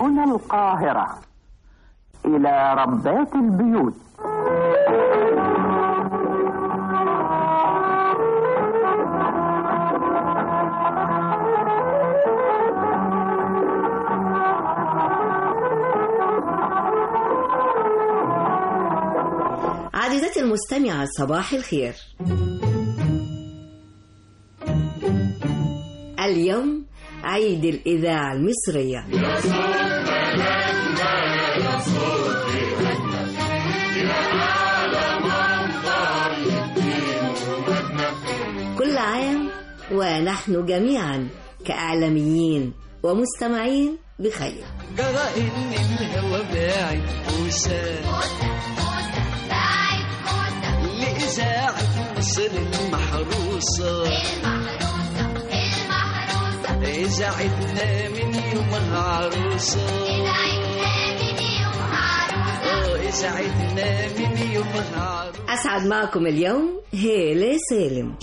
هنا القاهرة إلى ربات البيوت عزيزتي المستمعة صباح الخير اليوم عيد الإذاعة المصرية كل عام ونحن جميعا كإعلاميين ومستمعين بخير جرى ان الهوى باعد وسام لإذاعة مصر المحروسة إذاعتنا من يومها عروسة آه، إذاعتنا من يومها عروسة أسعد معكم اليوم هيلة سالم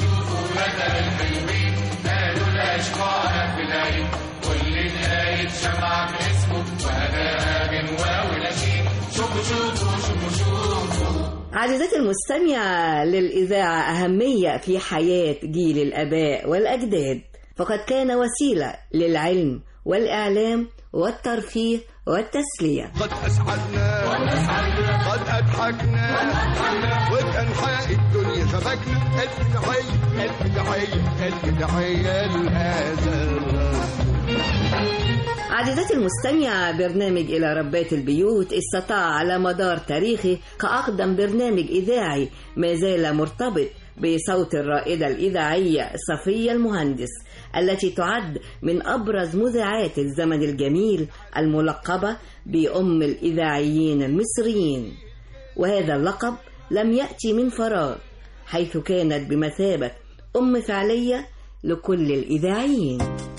عزيزتي المستمعة للإذاعة أهمية في حياة جيل الآباء والأجداد فقد كان وسيلة للعلم والإعلام والترفيه والتسلية قد أسعدنا قد أضحكنا وبأنحاء الدنيا شبكنا ألف تحية ألف تحية ألف تحية لهذا الرجل عزيزتي المستمعة برنامج إلى ربات البيوت استطاع على مدار تاريخه كأقدم برنامج إذاعي ما زال مرتبط بصوت الرائدة الإذاعية صفية المهندس التي تعد من أبرز مذيعات الزمن الجميل الملقبة بأم الإذاعيين المصريين وهذا اللقب لم يأتي من فراغ حيث كانت بمثابة أم فعلية لكل الإذاعيين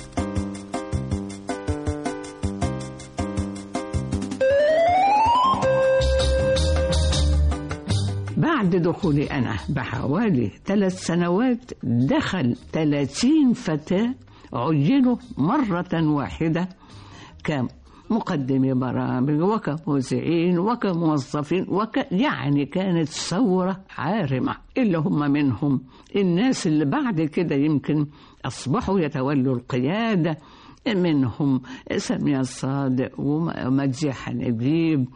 بعد دخولي أنا بحوالي ثلاث سنوات دخل 30 فتاة عينوا مرة واحدة كمقدمي برامج وكمذيعين وكموظفين وك يعني كانت ثورة عارمة اللي هم منهم الناس اللي بعد كده يمكن أصبحوا يتولوا القيادة منهم سمية الصادق ومديحة نجيب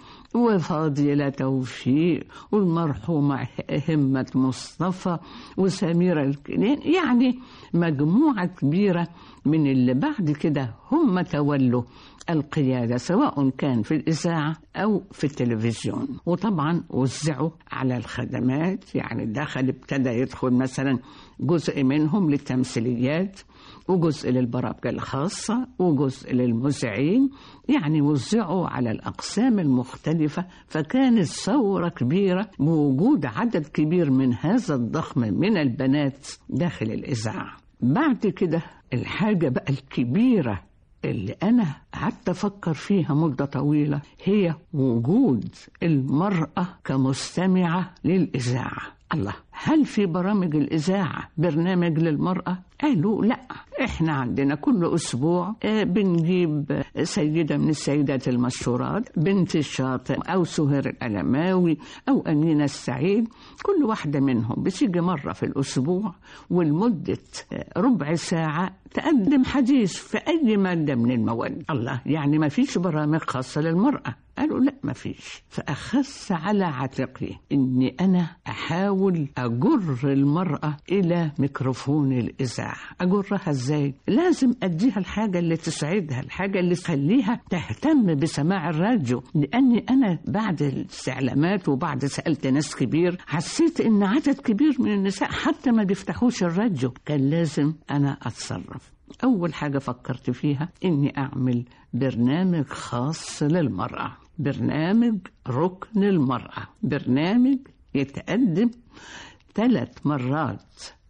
وفاضلة توفيق والمرحومة همة مصطفى وسميرة الكنين يعني مجموعة كبيرة من اللي بعد كده هم تولوا القيادة سواء كان في الإذاعة أو في التلفزيون وطبعا وزعوا على الخدمات يعني دخل ابتدى يدخل مثلا جزء منهم للتمثيليات وجزء للبرامج الخاصة وجزء للمذيعين يعني وزعوا على الأقسام المختلفة فكانت ثورة كبيرة بوجود عدد كبير من هذا الضخم من البنات داخل الإذاعة بعد كده الحاجة بقى الكبيرة اللي أنا قعدت أفكر فيها مدة طويلة هي وجود المرأة كمستمعة للإذاعة الله هل في برامج الإذاعة برنامج للمرأة؟ قالوا لا احنا عندنا كل اسبوع آه، بنجيب آه، سيده من السيدات المشهورات بنت الشاطئ او سهير الالماوي او امينه السعيد كل واحده منهم بتيجي مره في الاسبوع ولمده آه، ربع ساعه تقدم حديث في اي ماده من المواد الله يعني ما فيش برامج خاصه للمراه قالوا لا ما فيش فأخذت على عاتقي إني أنا أحاول أجر المرأة إلى ميكروفون الإذاعة أجرها إزاي لازم أديها الحاجة اللي تسعدها الحاجة اللي تخليها تهتم بسماع الراديو لأني أنا بعد الاستعلامات وبعد سألت ناس كبير حسيت إن عدد كبير من النساء حتى ما بيفتحوش الراديو كان لازم أنا أتصرف أول حاجة فكرت فيها إني أعمل برنامج خاص للمرأة برنامج ركن المرأة برنامج يتقدم ثلاث مرات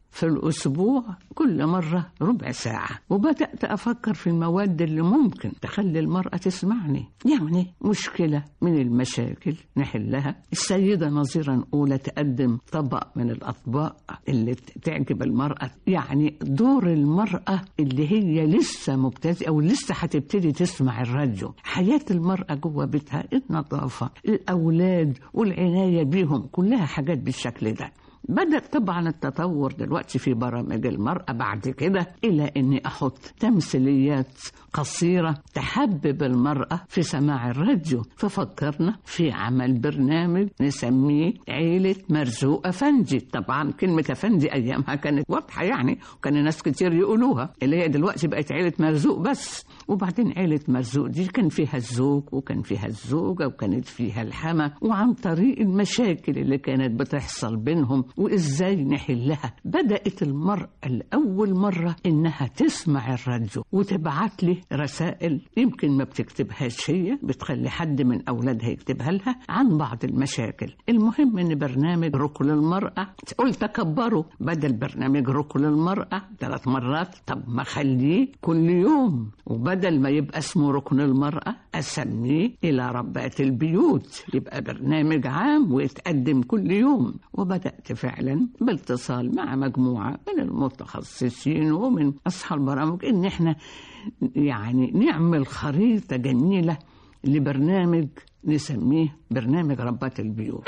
في الأسبوع كل مرة ربع ساعة وبدأت أفكر في المواد اللي ممكن تخلي المرأة تسمعني يعني مشكلة من المشاكل نحلها السيدة نظيرة أولى تقدم طبق من الأطباق اللي تعجب المرأة يعني دور المرأة اللي هي لسه مبتدئة أو لسه هتبتدي تسمع الراديو حياة المرأة جوه بيتها النظافة الأولاد والعناية بيهم كلها حاجات بالشكل ده بدأ طبعا التطور دلوقتي في برامج المرأة بعد كده إلى أني أحط تمثيليات قصيرة تحبب المرأة في سماع الراديو ففكرنا في عمل برنامج نسميه عيلة مرزوق أفندي طبعا كلمة أفندي أيامها كانت واضحة يعني وكان ناس كتير يقولوها اللي هي دلوقتي بقت عيلة مرزوق بس وبعدين عيلة مرزوق دي كان فيها الزوج وكان فيها الزوجة وكانت فيها الحما وعن طريق المشاكل اللي كانت بتحصل بينهم وإزاي نحلها بدأت المرأة لأول مرة إنها تسمع الراديو وتبعت لي رسائل يمكن ما بتكتبهاش هي بتخلي حد من أولادها يكتبها لها عن بعض المشاكل المهم إن برنامج ركن المرأة قلت أكبره بدل برنامج ركن المرأة ثلاث مرات طب ما خليه كل يوم وبدل ما يبقى اسمه ركن المرأة أسميه إلى ربات البيوت يبقى برنامج عام ويتقدم كل يوم وبدأت فعلا باتصال مع مجموعة من المتخصصين ومن أصحاب البرامج إن إحنا يعني نعمل خريطة جميلة لبرنامج نسميه برنامج ربات البيوت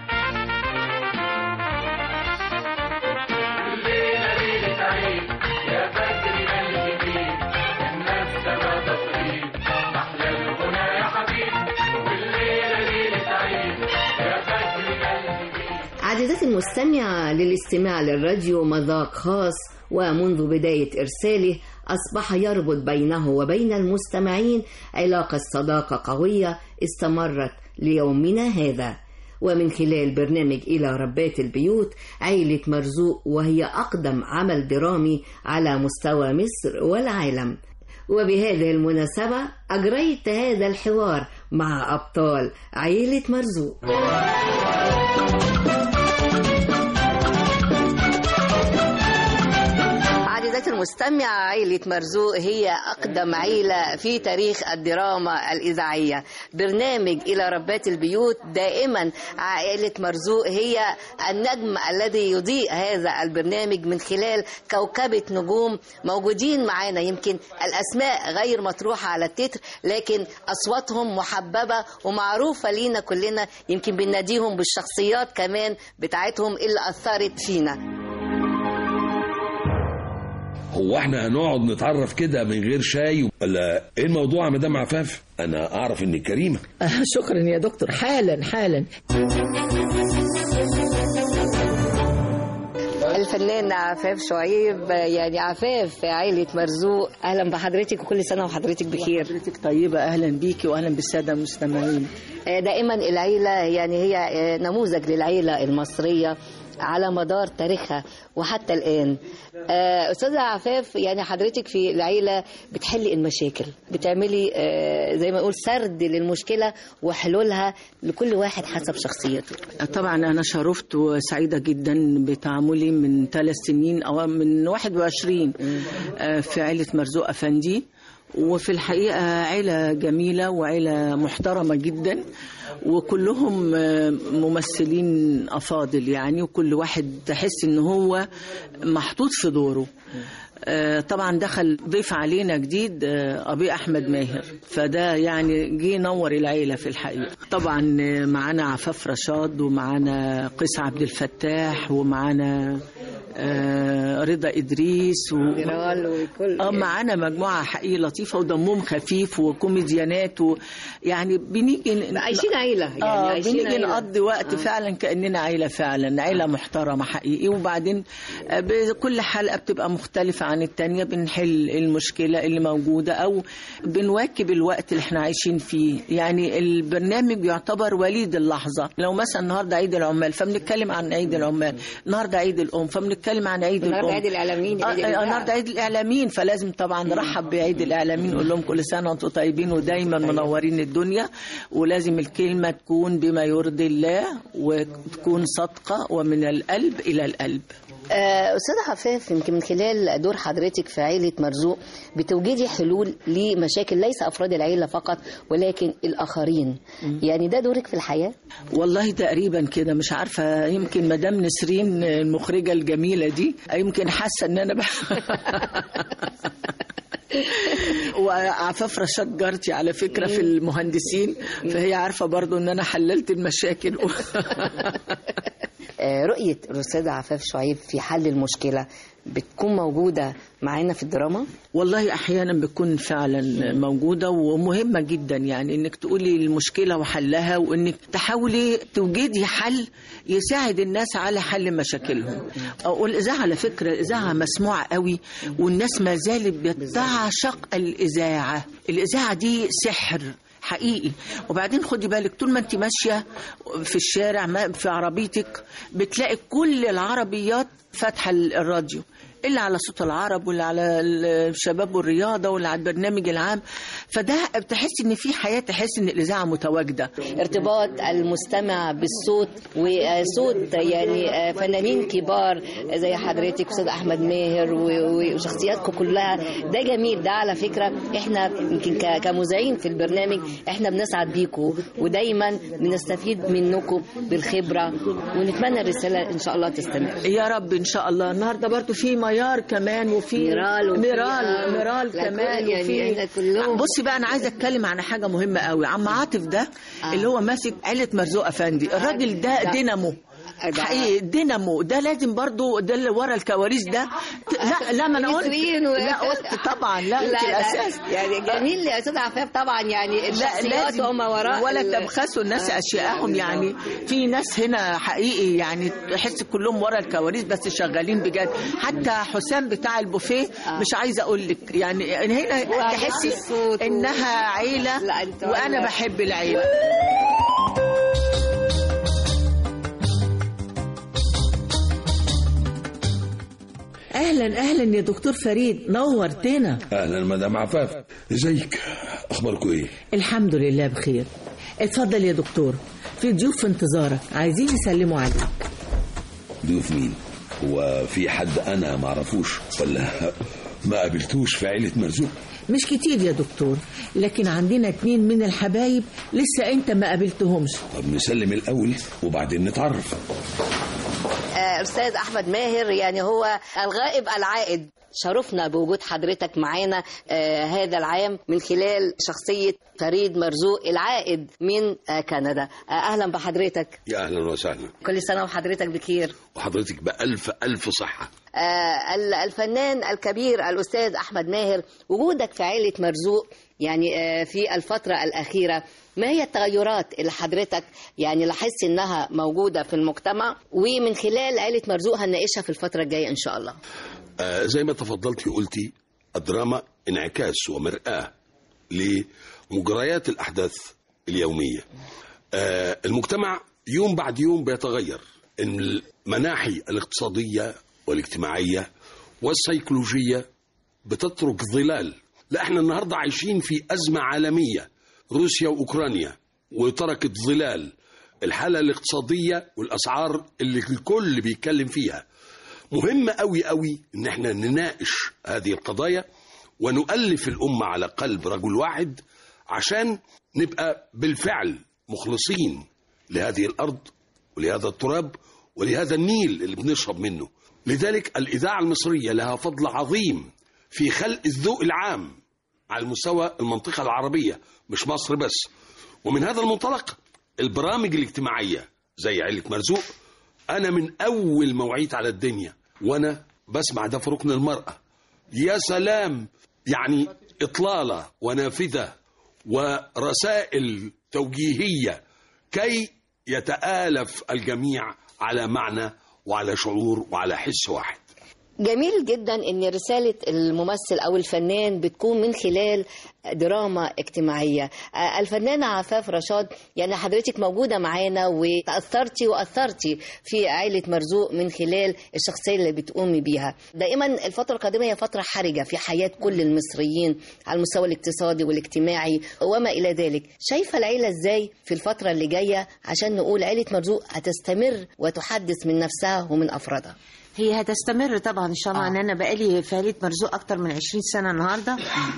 عزيزتي المستمعة للاستماع للراديو مذاق خاص ومنذ بداية إرساله أصبح يربط بينه وبين المستمعين علاقة صداقة قوية استمرت ليومنا هذا ومن خلال برنامج إلى ربات البيوت عيلة مرزوق وهي أقدم عمل درامي على مستوى مصر والعالم وبهذه المناسبة أجريت هذا الحوار مع أبطال عيلة مرزوق عزيزتي المستمعة عيلة مرزوق هي أقدم عيلة في تاريخ الدراما الإذاعية برنامج إلى ربات البيوت دائما عائلة مرزوق هي النجم الذي يضيء هذا البرنامج من خلال كوكبة نجوم موجودين معانا يمكن الأسماء غير مطروحة على التتر لكن أصواتهم محببة ومعروفة لينا كلنا يمكن بنناديهم بالشخصيات كمان بتاعتهم اللي أثرت فينا هو احنا هنقعد نتعرف كده من غير شاي ولا ايه الموضوع يا مدام عفاف انا اعرف انك كريمه آه، شكرا يا دكتور حالا حالا الفنان عفاف شعيب يعني عفاف عائلة مرزوق أهلا بحضرتك وكل سنة وحضرتك بخير حضرتك طيبة أهلا بيكي وأهلا بالسادة المستمعين دائما العيلة يعني هي نموذج للعيلة المصرية على مدار تاريخها وحتى الآن آه، أستاذة عفاف يعني حضرتك في العيلة بتحلي المشاكل بتعملي آه، زي ما نقول سرد للمشكلة وحلولها لكل واحد حسب شخصيته طبعا أنا شرفت وسعيدة جدا بتعاملي من ثلاث سنين أو من 21 آه، في عيلة مرزوق أفندي وفي الحقيقة عيلة جميلة وعيلة محترمة جدا وكلهم آه، ممثلين أفاضل يعني وكل واحد تحس إن هو محطوط في دوره آه، طبعا دخل ضيف علينا جديد آه، أبي أحمد ماهر فده يعني جه نور العيلة في الحقيقة طبعا آه، معانا عفاف رشاد ومعانا قيس عبد الفتاح ومعانا آه، رضا إدريس و... جرال وكل اه معانا مجموعة حقيقي لطيفة ودمهم خفيف وكوميديانات و... يعني بنيجي ن- عايشين عيلة يعني اه عايشين بنيجي عيلة. نقضي وقت فعلا كأننا عيلة فعلا عيلة محترمة حقيقي وبعدين آه، ب- كل حلقة بتبقى مختلفة عن التانية بنحل المشكلة اللي موجودة أو بنواكب الوقت اللي احنا عايشين فيه يعني البرنامج يعتبر وليد اللحظة لو مثلا النهاردة عيد العمال فبنتكلم عن عيد العمال النهاردة عيد الأم فبنتكلم عن عيد النهارده الأم عيد الاعلاميين آه، عيد آه، الإذاعة. النهارده عيد الاعلاميين فلازم طبعا نرحب بعيد الاعلاميين نقول لهم كل سنه وانتم طيبين ودايما منورين الدنيا ولازم الكلمه تكون بما يرضي الله وتكون صادقه ومن القلب الى القلب آه، أستاذة عفاف يمكن من خلال دور حضرتك في عائلة مرزوق بتوجدي حلول لمشاكل ليس أفراد العيلة فقط ولكن الآخرين يعني ده دورك في الحياة والله تقريبا كده مش عارفه يمكن مدام نسرين المخرجه الجميله دي يمكن حاسه ان انا بح... وعفاف رشاد جارتي على فكره في المهندسين فهي عارفه برضو ان انا حللت المشاكل آه، رؤية الأستاذة عفاف شعيب في حل المشكلة بتكون موجودة معانا في الدراما والله احيانا بتكون فعلا موجوده ومهمه جدا يعني انك تقولي المشكله وحلها وانك تحاولي توجدي حل يساعد الناس على حل مشاكلهم والاذاعه على فكره الاذاعه مسموعه قوي والناس ما زالت بتعشق الاذاعه الاذاعه دي سحر حقيقي وبعدين خدي بالك طول ما انت ماشيه في الشارع ما في عربيتك بتلاقي كل العربيات فاتحه الراديو اللي على صوت العرب واللي على الشباب والرياضه واللي على البرنامج العام فده بتحس ان في حياه تحس ان الاذاعه متواجده ارتباط المستمع بالصوت وصوت يعني آه، فنانين كبار زي حضرتك أستاذ أحمد ماهر و- وشخصياتكم كلها ده جميل ده على فكرة احنا يمكن ك- كمذيعين في البرنامج احنا بنسعد بيكم ودايما بنستفيد منكم بالخبرة ونتمنى الرسالة إن شاء الله تستمر يا رب ان شاء الله النهارده برضو في ميار كمان وفي ميرال وفي- ميرال آه، ميرال لا، كمان كل- يعني وفي إحنا كلهم. بصي بقى انا عايزه اتكلم عن حاجه مهمه قوي عم عاطف ده اللي هو ماسك عيله مرزوق افندي الراجل ده ده- دينامو ده- حقيقي دينامو ده لازم برضو ده اللي ورا الكواليس ده ت- لا لا ما انا قلت نسرين و- لا قلت طبعا لا, انت الاساس يعني جميل يا استاذ عفاف طبعا يعني لا الشخصيات لازم وما وراء ولا ال- تبخسوا الناس اشياءهم يعني في ناس هنا حقيقي يعني تحس كلهم ورا الكواليس بس شغالين بجد حتى حسام بتاع البوفيه مش عايزه اقول لك يعني هنا تحسي الصوت و- انها عيله لا، أنت وانا والله. بحب العيله اهلا اهلا يا دكتور فريد نورتنا اهلا مدام عفاف ازيك اخباركم ايه الحمد لله بخير اتفضل يا دكتور في ضيوف في انتظارك عايزين يسلموا عليك ضيوف مين هو في حد انا ما اعرفوش ولا ما قابلتوش في عيله مرزوق مش كتير يا دكتور لكن عندنا اتنين من الحبايب لسه انت ما قابلتهمش طب نسلم الاول وبعدين نتعرف آه، استاذ احمد ماهر يعني هو الغائب العائد شرفنا بوجود حضرتك معانا آه هذا العام من خلال شخصية فريد مرزوق العائد من آه كندا آه أهلا بحضرتك يا اهلا وسهلا كل سنة وحضرتك بخير وحضرتك بألف ألف صحة آه ال- الفنان الكبير الأستاذ أحمد ماهر وجودك في عائلة مرزوق يعني آه في الفترة الأخيرة ما هي التغيرات اللي حضرتك يعني لاحظت إنها موجودة في المجتمع ومن خلال عائلة مرزوق هنناقشها في الفترة الجاية إن شاء الله آه زي ما تفضلتي قلتي الدراما انعكاس ومرآة لمجريات الأحداث اليومية آه المجتمع يوم بعد يوم بيتغير المناحي الاقتصادية والاجتماعية والسيكولوجية بتترك ظلال لا احنا النهاردة عايشين في أزمة عالمية روسيا وأوكرانيا وتركت ظلال الحالة الاقتصادية والأسعار اللي الكل بيتكلم فيها مهم قوي قوي ان احنا نناقش هذه القضايا ونؤلف الأمة على قلب رجل واحد عشان نبقى بالفعل مخلصين لهذه الأرض ولهذا التراب ولهذا النيل اللي بنشرب منه لذلك الإذاعة المصرية لها فضل عظيم في خلق الذوق العام على مستوى المنطقة العربية مش مصر بس ومن هذا المنطلق البرامج الاجتماعية زي عيلة مرزوق أنا من أول ما وعيت على الدنيا وأنا بسمع ده في ركن المرأة يا سلام يعني إطلالة ونافذة ورسائل توجيهية كي يتآلف الجميع على معنى وعلى شعور وعلى حس واحد جميل جدا ان رساله الممثل او الفنان بتكون من خلال دراما اجتماعيه آه، الفنانه عفاف رشاد يعني حضرتك موجوده معانا وتاثرتي واثرتي في عائله مرزوق من خلال الشخصيه اللي بتقومي بيها دائما الفتره القادمه هي فتره حرجه في حياه كل المصريين على المستوى الاقتصادي والاجتماعي وما الى ذلك شايفه العيله ازاي في الفتره اللي جايه عشان نقول عائله مرزوق هتستمر وتحدث من نفسها ومن افرادها هي هتستمر طبعا ان شاء الله آه. ان انا بقالي في عيله مرزوق اكتر من 20 سنه النهارده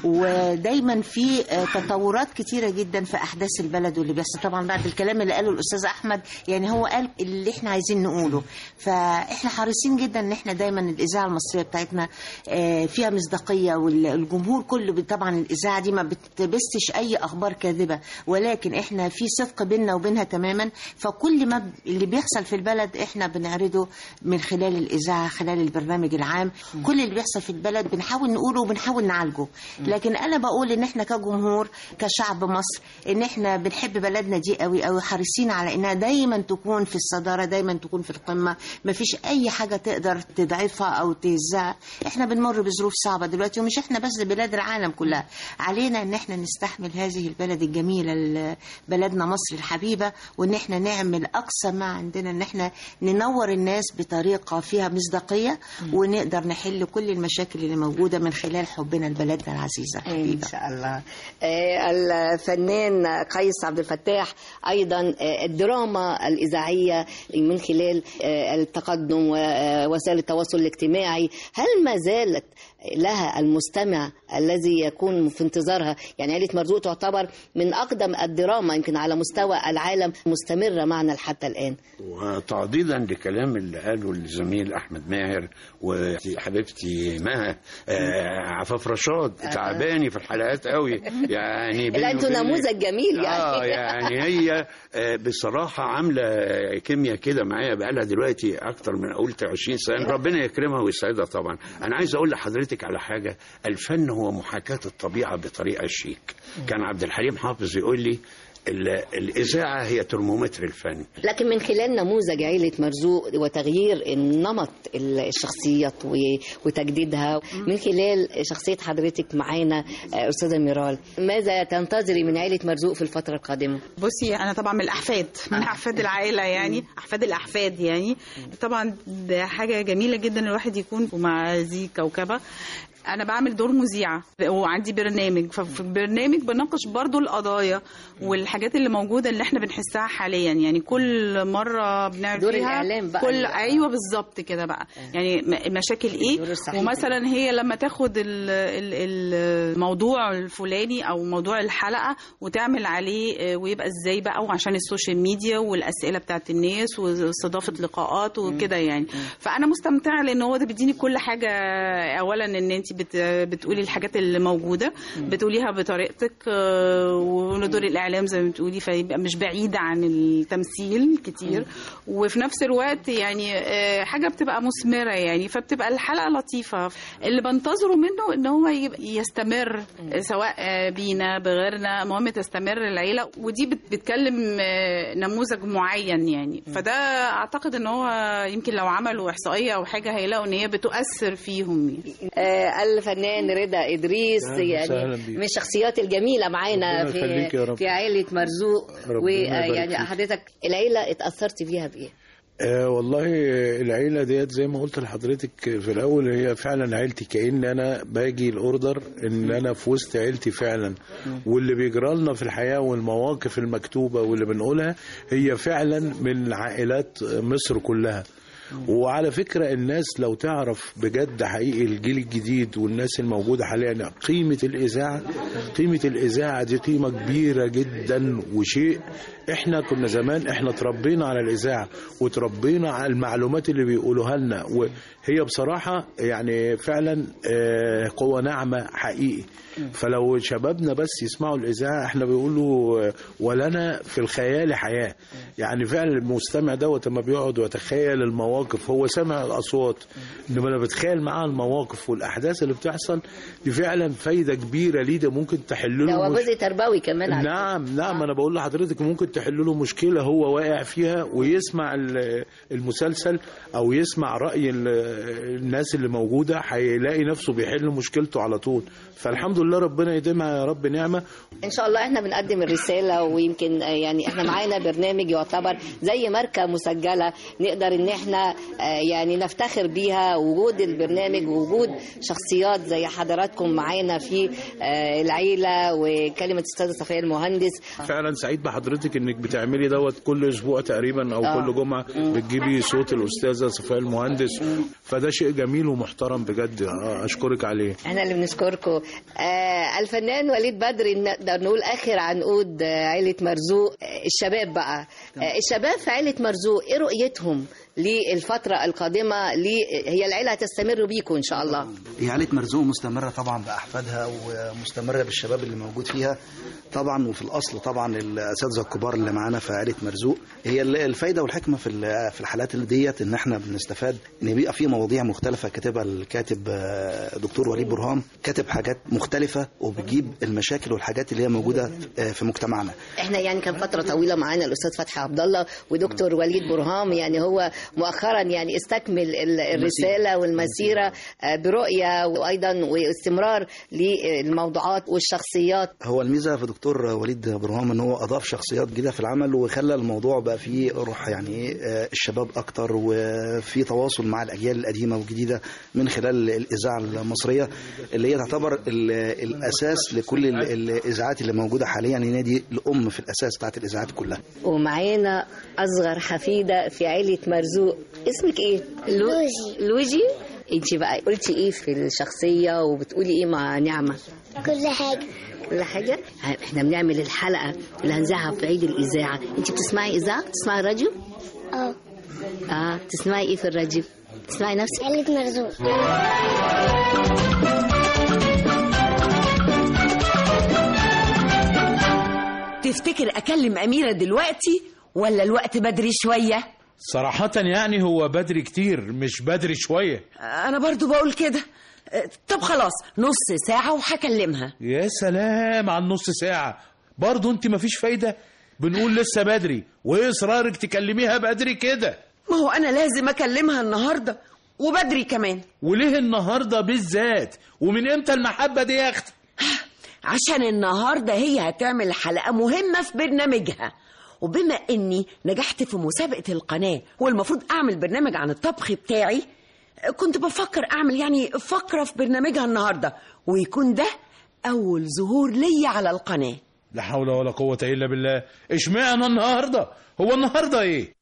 ودايما في آه، تطورات كتيره جدا في احداث البلد واللي بيحصل طبعا بعد الكلام اللي قاله الاستاذ احمد يعني هو قال اللي احنا عايزين نقوله فاحنا حريصين جدا ان احنا دايما الاذاعه المصريه بتاعتنا آه، فيها مصداقيه والجمهور كله بي- طبعا الاذاعه دي ما بتبثش اي اخبار كاذبه ولكن احنا في صدق بيننا وبينها تماما فكل ما ب- اللي بيحصل في البلد احنا بنعرضه من خلال الاذاعه خلال البرنامج العام كل اللي بيحصل في البلد بنحاول نقوله وبنحاول نعالجه لكن انا بقول ان احنا كجمهور كشعب مصر ان احنا بنحب بلدنا دي قوي قوي حريصين على انها دايما تكون في الصداره دايما تكون في القمه ما فيش اي حاجه تقدر تضعفها او تهزها احنا بنمر بظروف صعبه دلوقتي ومش احنا بس بلاد العالم كلها علينا ان احنا نستحمل هذه البلد الجميله ال- بلدنا مصر الحبيبه وان احنا نعمل اقصى ما عندنا ان احنا ننور الناس بطريقه فيها مصداقيه ونقدر نحل كل المشاكل اللي موجوده من خلال حبنا لبلدنا العزيزه ان الحبيبه شاء الله آه، الفنان قيس عبد الفتاح ايضا آه، الدراما الاذاعيه من خلال آه، التقدم ووسائل التواصل الاجتماعي هل ما زالت لها المستمع الذي يكون في انتظارها يعني عائله مرزوق تعتبر من اقدم الدراما يمكن على مستوى العالم مستمره معنا حتى الان وتعضيدا لكلام اللي قاله الزميل احمد ماهر وحبيبتي مها آه، عفاف رشاد تعباني في الحلقات قوي يعني بيني لا انتوا وبينك- نموذج جميل يعني اه يعني هي آه، بصراحه عامله كيمياء كده معايا بقالها دلوقتي اكتر من قلت 20 سنه ربنا يكرمها ويسعدها طبعا انا عايز اقول لحضرتك على حاجه الفن هو محاكاه الطبيعه بطريقه شيك كان عبد الحليم حافظ يقول لي ال- الاذاعه هي ترمومتر الفن لكن من خلال نموذج عيلة مرزوق وتغيير النمط الشخصيات و- وتجديدها من خلال شخصية حضرتك معانا آه، أستاذة ميرال ماذا تنتظري من عيلة مرزوق في الفترة القادمة؟ بصي انا طبعا من الاحفاد من احفاد العائله يعني احفاد الاحفاد يعني طبعا ده حاجه جميله جدا الواحد يكون مع ذي كوكبه انا بعمل دور مذيعه وعندي برنامج ففي البرنامج بناقش برضو القضايا والحاجات اللي موجوده اللي احنا بنحسها حاليا يعني كل مره بنعمل دور فيها الإعلام بقى كل اللي- ايوه بالظبط كده بقى يعني م- مشاكل ايه الدور الصحيح. ومثلا هي لما تاخد ال- ال- الموضوع الفلاني او موضوع الحلقه وتعمل عليه آه، ويبقى ازاي بقى وعشان السوشيال ميديا والاسئله بتاعت الناس واستضافه لقاءات وكده يعني فانا مستمتعه لان هو ده بيديني كل حاجه اولا ان انت بت بتقولي الحاجات اللي موجوده بتقوليها بطريقتك آه، ودور الاعلام زي ما بتقولي فيبقى مش بعيده عن التمثيل كتير وفي نفس الوقت يعني آه، حاجه بتبقى مثمره يعني فبتبقى الحلقه لطيفه اللي بنتظره منه ان هو يبقى يستمر سواء آه، بينا بغيرنا المهم تستمر العيله ودي بت- بتكلم آه، نموذج معين يعني فده اعتقد ان هو يمكن لو عملوا احصائيه او حاجه هيلاقوا ان هي بتؤثر فيهم يعني. آه، الفنان رضا إدريس أهلا يعني وسهلا بيك. من الشخصيات الجميلة معانا ربنا في يخليك يا رب. في عائلة مرزوق ربنا يبارك ويعني فيك. حضرتك العيلة اتأثرتي بيها بإيه؟ آه والله العيلة ديت زي ما قلت لحضرتك في الأول هي فعلا عيلتي كأن أنا باجي الأوردر إن أنا في وسط عيلتي فعلا واللي بيجرى لنا في الحياة والمواقف المكتوبة واللي بنقولها هي فعلا من عائلات مصر كلها وعلى فكرة الناس لو تعرف بجد حقيقي الجيل الجديد والناس الموجودة حاليا قيمة الإذاعة قيمة الإذاعة دي قيمة كبيرة جدا وشيء احنا كنا زمان احنا اتربينا على الإذاعة وتربينا على المعلومات اللي بيقولوها لنا وهي بصراحة يعني فعلا آه، قوة ناعمة حقيقي فلو شبابنا بس يسمعوا الإذاعة احنا بيقولوا آه، ولنا في الخيال حياة يعني فعلا المستمع دوت لما بيقعد ويتخيل المواقف المواقف هو سامع الاصوات انما انا بتخيل معاه المواقف والاحداث اللي بتحصل دي فعلا فايده كبيره ليه ده ممكن تحل ده له هو مش- جزء تربوي كمان على نعم نعم انا بقول لحضرتك ممكن تحل له مشكله هو واقع فيها ويسمع ال- المسلسل او يسمع راي ال- الناس اللي موجوده هيلاقي نفسه بيحل مشكلته على طول فالحمد لله ربنا يديمها يا رب نعمه ان شاء الله احنا بنقدم الرساله ويمكن آه، يعني احنا معانا برنامج يعتبر زي ماركه مسجله نقدر ان احنا آه، يعني نفتخر بيها وجود البرنامج ووجود شخصيات زي حضراتكم معانا في آه، العيله وكلمه استاذه صفيه المهندس فعلا سعيد بحضرتك انك بتعملي دوت كل اسبوع تقريبا او آه. كل جمعه بتجيبي صوت الاستاذه صفاء المهندس فده شيء جميل ومحترم بجد آه، اشكرك عليه احنا اللي بنشكركم آه الفنان وليد بدري نقدر نقول اخر عنقود آه، عيله مرزوق آه الشباب بقى آه الشباب في عيله مرزوق ايه رؤيتهم للفتره القادمه لي هي العيله هتستمر بيكم ان شاء الله هي عائلة مرزوق مستمرة طبعا بأحفادها ومستمرة بالشباب اللي موجود فيها طبعا وفي الأصل طبعا الأساتذة الكبار اللي معانا في عائلة مرزوق هي ال- الفايدة والحكمة في ال- في الحالات اللي ديت إن إحنا بنستفاد إن بيبقى في مواضيع مختلفة كاتبها الكاتب آه، دكتور وليد برهام كاتب حاجات مختلفة وبيجيب المشاكل والحاجات اللي هي موجودة آه، في مجتمعنا احنا يعني كان فتره طويله معانا الاستاذ فتحي عبد الله ودكتور وليد برهام يعني هو مؤخرا يعني استكمل ال- الرساله والمسيره آه، برؤيه وايضا واستمرار للموضوعات والشخصيات هو الميزه في دكتور وليد برهام ان هو اضاف شخصيات جديده في العمل وخلى الموضوع بقى فيه روح يعني إيه، آه، الشباب اكتر وفي تواصل مع الاجيال القديمه والجديده من خلال الاذاعه المصريه اللي هي تعتبر ال- الاساس لكل ال- الاذاعات اللي موجوده حاليا هي دي الام في الاساس بتاعت الاذاعات كلها ومعانا اصغر حفيده في عيله مرزوق اسمك ايه لوجي لوجي انت بقى قلتي ايه في الشخصيه وبتقولي ايه مع نعمه كل حاجة كل حاجه احنا بنعمل الحلقه اللي هنذاعها في عيد الاذاعه انت بتسمعي اذاعه بتسمعي راديو اه اه تسمعي ايه في الراديو تسمعي نفسك عيلة مرزوق تفتكر أكلم أميرة دلوقتي ولا الوقت بدري شوية؟ صراحة يعني هو بدري كتير مش بدري شوية أنا برضو بقول كده أه، طب خلاص نص ساعة وهكلمها يا سلام عن نص ساعة برضو انت مفيش فايدة بنقول لسه بدري وايه اصرارك تكلميها بدري كده ما هو أنا لازم أكلمها النهاردة وبدري كمان وليه النهاردة بالذات ومن امتى المحبة دي يا اختي عشان النهاردة هي هتعمل حلقة مهمة في برنامجها وبما اني نجحت في مسابقة القناة والمفروض اعمل برنامج عن الطبخ بتاعي كنت بفكر اعمل يعني فقرة في برنامجها النهاردة ويكون ده اول ظهور ليا على القناة لا حول ولا قوة الا بالله اشمعنى النهاردة هو النهاردة ايه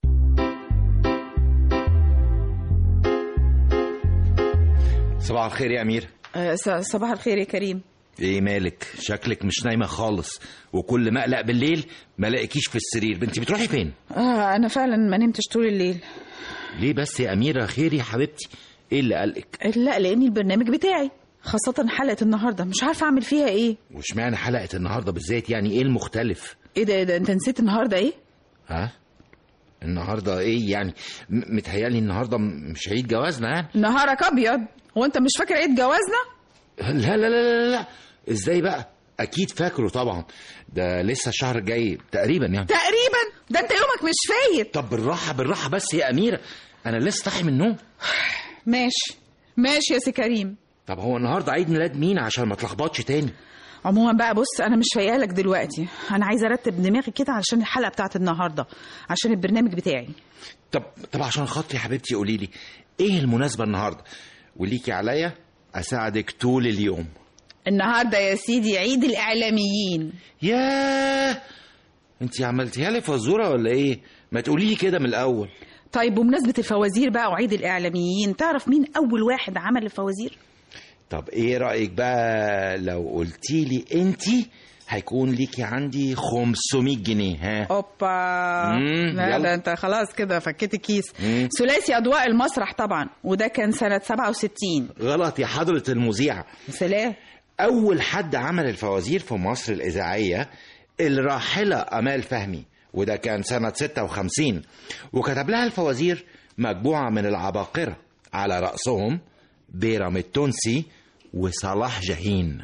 صباح الخير يا أمير آه، س- صباح الخير يا كريم ايه مالك شكلك مش نايمة خالص وكل ما اقلق بالليل ما الاقيكيش في السرير بنتي بتروحي فين اه انا فعلا ما نمتش طول الليل ليه بس يا أميرة خير يا حبيبتي ايه اللي قلقك لا لاني البرنامج بتاعي خاصة حلقة النهاردة مش عارفة اعمل فيها ايه واشمعنى حلقة النهاردة بالذات يعني ايه المختلف ايه ده ايه ده انت نسيت النهاردة ايه ها النهاردة ايه يعني م- متهيألي النهاردة م- مش عيد جوازنا يعني نهارك ابيض هو انت مش فاكر عيد جوازنا لا لا لا لا لا ازاي بقى اكيد فاكره طبعا ده لسه الشهر الجاي تقريبا يعني تقريبا ده انت يومك مش فايت طب بالراحة بالراحة بس يا أميرة أنا لسه صاحي من النوم ماشي ماشي يا سي كريم طب هو النهاردة عيد ميلاد مين عشان ما اتلخبطش تاني عموما بقى بص انا مش فايقه لك دلوقتي انا عايزه ارتب دماغي كده علشان الحلقه بتاعت النهارده عشان البرنامج بتاعي طب طب عشان خاطري يا حبيبتي قولي لي ايه المناسبة النهاردة وليكي عليا أساعدك طول اليوم النهارده يا سيدي عيد الاعلاميين ياه انت عملتيها لي فزورة ولا ايه ما تقولي لي كده من الأول طيب بمناسبه الفوازير بقى وعيد الاعلاميين تعرف مين اول واحد عمل الفوازير طب ايه رأيك بقى لو قلتي لي انت هيكون ليكي عندي 500 جنيه ها اوبا مم، لا يلا. ده انت خلاص كده فكيت الكيس مم. ثلاثي اضواء المسرح طبعا وده كان سنه 67 غلط يا حضرة المذيعة سلام أول حد عمل الفوازير في مصر الإذاعية الراحلة أمال فهمي وده كان سنة 56 وكتب لها الفوازير مجموعة من العباقرة على رأسهم بيرام التونسي وصلاح جاهين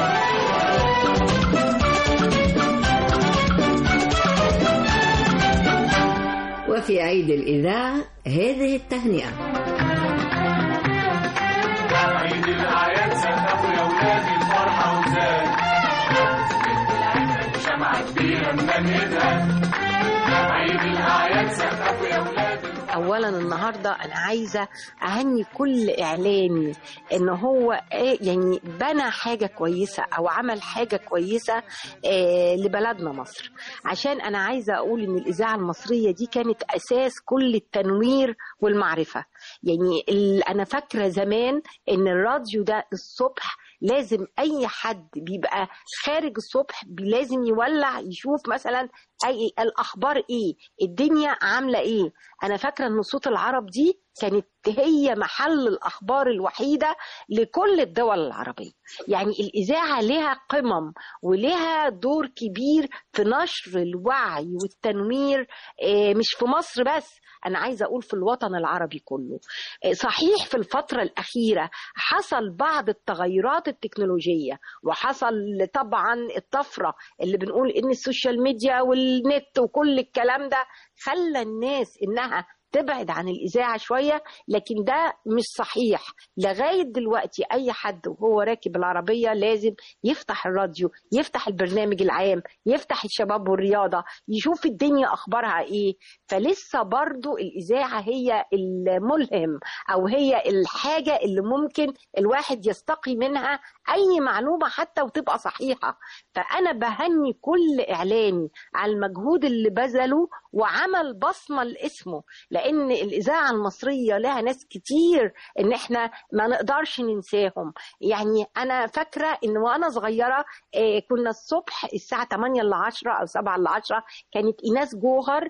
وفي عيد الإذاعة هذه التهنئة عيد الأعياد سقفوا يا ولادي الفرحة وزاد شمعة كبيرة ممهدها عيد الأعياد سقفوا يا ولادي اولا النهارده انا عايزه اهني كل اعلامي ان هو إيه يعني بنى حاجه كويسه او عمل حاجه كويسه آه لبلدنا مصر عشان انا عايزه اقول ان الاذاعه المصريه دي كانت اساس كل التنوير والمعرفه يعني ال- انا فاكره زمان ان الراديو ده الصبح لازم اي حد بيبقى خارج الصبح بي- لازم يولع يشوف مثلا اي الاخبار ايه الدنيا عامله ايه انا فاكره ان صوت العرب دي كانت هي محل الاخبار الوحيده لكل الدول العربيه يعني الاذاعه لها قمم ولها دور كبير في نشر الوعي والتنوير آه، مش في مصر بس انا عايزه اقول في الوطن العربي كله آه، صحيح في الفتره الاخيره حصل بعض التغيرات التكنولوجيه وحصل طبعا الطفره اللي بنقول ان السوشيال ميديا والنت وكل الكلام ده خلى الناس انها تبعد عن الإذاعة شوية لكن ده مش صحيح لغاية دلوقتي أي حد وهو راكب العربية لازم يفتح الراديو يفتح البرنامج العام يفتح الشباب والرياضة يشوف الدنيا أخبارها إيه فلسه برضو الإذاعة هي الملهم أو هي الحاجة اللي ممكن الواحد يستقي منها أي معلومة حتى وتبقى صحيحة فأنا بهني كل إعلامي على المجهود اللي بذله وعمل بصمة لاسمه لأن الإذاعة المصرية لها ناس كتير إن إحنا ما نقدرش ننساهم يعني أنا فاكرة إن وأنا صغيرة آه، كنا الصبح الساعة 8 ل 10 أو 7 ل 10 كانت إيناس جوهر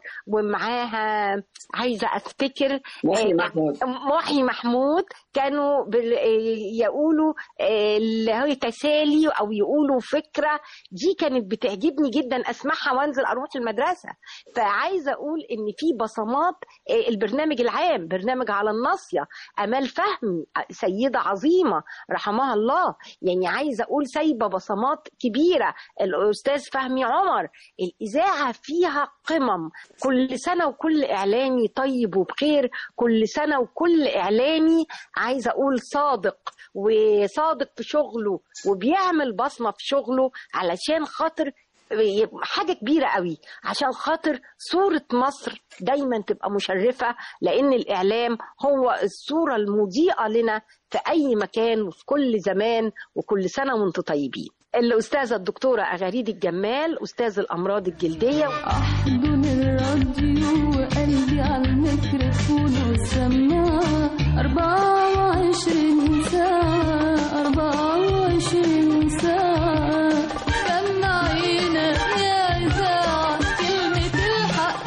ومعاها عايزة أفتكر محي آه، محمود. محي محمود كانوا بال- آه، يقولوا آه، اللي هي تسالي او يقولوا فكره دي كانت بتعجبني جدا اسمعها وانزل اروح المدرسه فعايزه اقول ان في بصمات آه، البرنامج العام برنامج على الناصيه امال فهمي آه، سيده عظيمه رحمها الله يعني عايزه اقول سايبه بصمات كبيره الاستاذ فهمي عمر الاذاعه فيها قمم كل سنه وكل اعلامي طيب وبخير كل سنه وكل اعلامي عايزه اقول صادق وصادق في شغله وبيعمل بصمه في شغله علشان خاطر حاجة كبيرة قوي عشان خاطر صورة مصر دايما تبقى مشرفة لأن الإعلام هو الصورة المضيئة لنا في أي مكان وفي كل زمان وكل سنة وانتم طيبين الأستاذة الدكتورة أغاريد الجمال أستاذ الأمراض الجلدية أحضن الراديو وقلبي على الميكروفون والسماعة أربعة وعشرين ساعة أربعة وعشرين ساعة سمعينا يا إذاعة كلمة الحق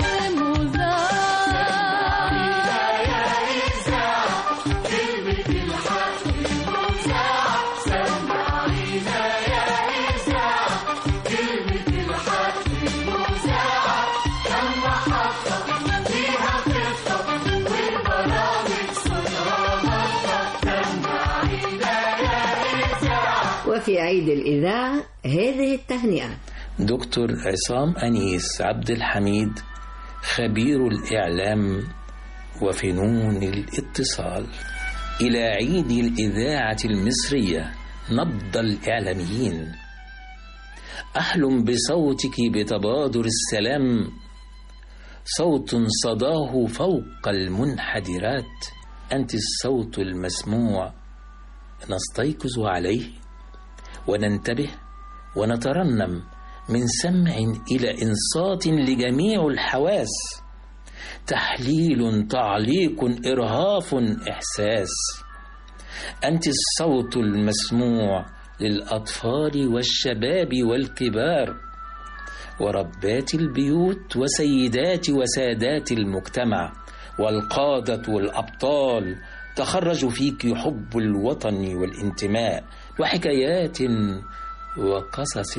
وفي عيد الإذاعة هذه التهنئة دكتور عصام أنيس عبد الحميد خبير الإعلام وفنون الاتصال إلى عيد الإذاعة المصرية نبض الإعلاميين أحلم بصوتك بتبادر السلام صوت صداه فوق المنحدرات أنت الصوت المسموع نستيقظ عليه وننتبه ونترنم من سمع إلى إنصات لجميع الحواس تحليل تعليق إرهاف إحساس أنت الصوت المسموع للأطفال والشباب والكبار وربات البيوت وسيدات وسادات المجتمع والقادة والأبطال تخرج فيك حب الوطن والانتماء وحكايات وقصص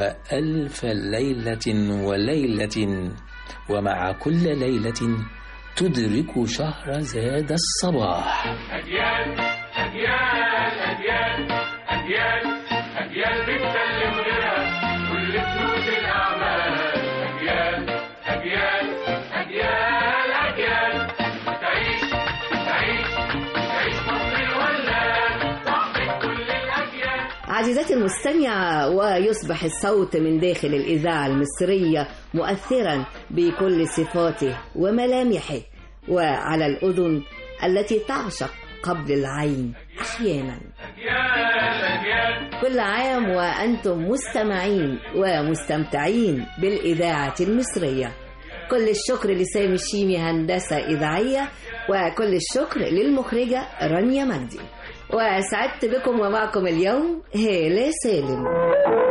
وألف ليلة وليلة ومع كل ليلة تدرك شهر زاد الصباح أجيال أجيال أجيال أجيال أجيال بتسلم غيرها كل فلوس الأعمال أجيال أجيال أجيال أجيال تعيش تعيش تعيش مصر الولاد صاحبة كل الأجيال عزيزتي المستمعة ويصبح الصوت من داخل الإذاعة المصرية مؤثرا بكل صفاته وملامحه وعلى الأذن التي تعشق قبل العين أحيانا كل عام وأنتم مستمعين ومستمتعين بالإذاعة المصرية كل الشكر لسامي الشيمي هندسة إذاعية وكل الشكر للمخرجة رانيا مجدي وسعدت بكم ومعكم اليوم هالة سالم